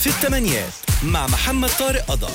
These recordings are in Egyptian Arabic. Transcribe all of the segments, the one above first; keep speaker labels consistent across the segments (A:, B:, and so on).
A: في الثمانيات مع محمد طارق قضا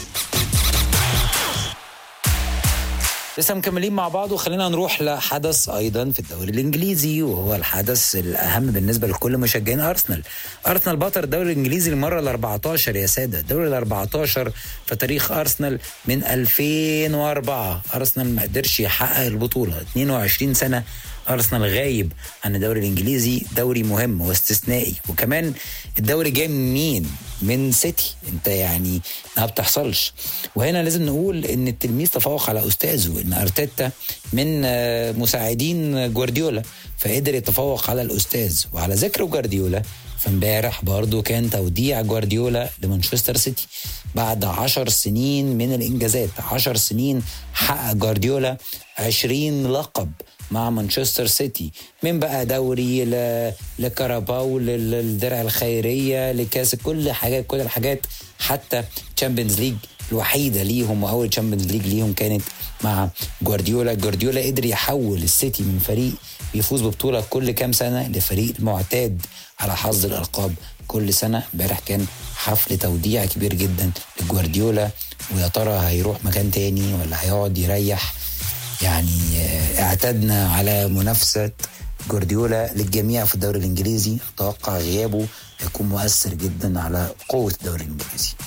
B: لسه مكملين مع بعض وخلينا نروح لحدث ايضا في الدوري الانجليزي وهو الحدث الاهم بالنسبه لكل مشجعين ارسنال. ارسنال بطل الدوري الانجليزي للمره ال 14 يا ساده، الدوري ال 14 في تاريخ ارسنال من 2004 ارسنال ما قدرش يحقق البطوله 22 سنه ارسنال غايب عن الدوري الانجليزي دوري مهم واستثنائي وكمان الدوري جاي من مين من سيتي انت يعني ما بتحصلش وهنا لازم نقول ان التلميذ تفوق على استاذه ان ارتيتا من مساعدين جوارديولا فقدر يتفوق على الاستاذ وعلى ذكر جوارديولا فامبارح برضه كان توديع جوارديولا لمانشستر سيتي بعد عشر سنين من الانجازات عشر سنين حقق جوارديولا عشرين لقب مع مانشستر سيتي من بقى دوري ل... لكاراباو للدرع الخيريه لكاس كل حاجات كل الحاجات حتى تشامبيونز ليج الوحيده ليهم واول تشامبيونز ليج ليهم كانت مع جوارديولا جوارديولا قدر يحول السيتي من فريق بيفوز ببطوله كل كام سنه لفريق معتاد على حظ الالقاب كل سنه امبارح كان حفل توديع كبير جدا لجوارديولا ويا ترى هيروح مكان تاني ولا هيقعد يريح يعني اعتدنا على منافسة جوارديولا للجميع في الدوري الإنجليزي أتوقع غيابه يكون مؤثر جدا على قوة الدوري الإنجليزي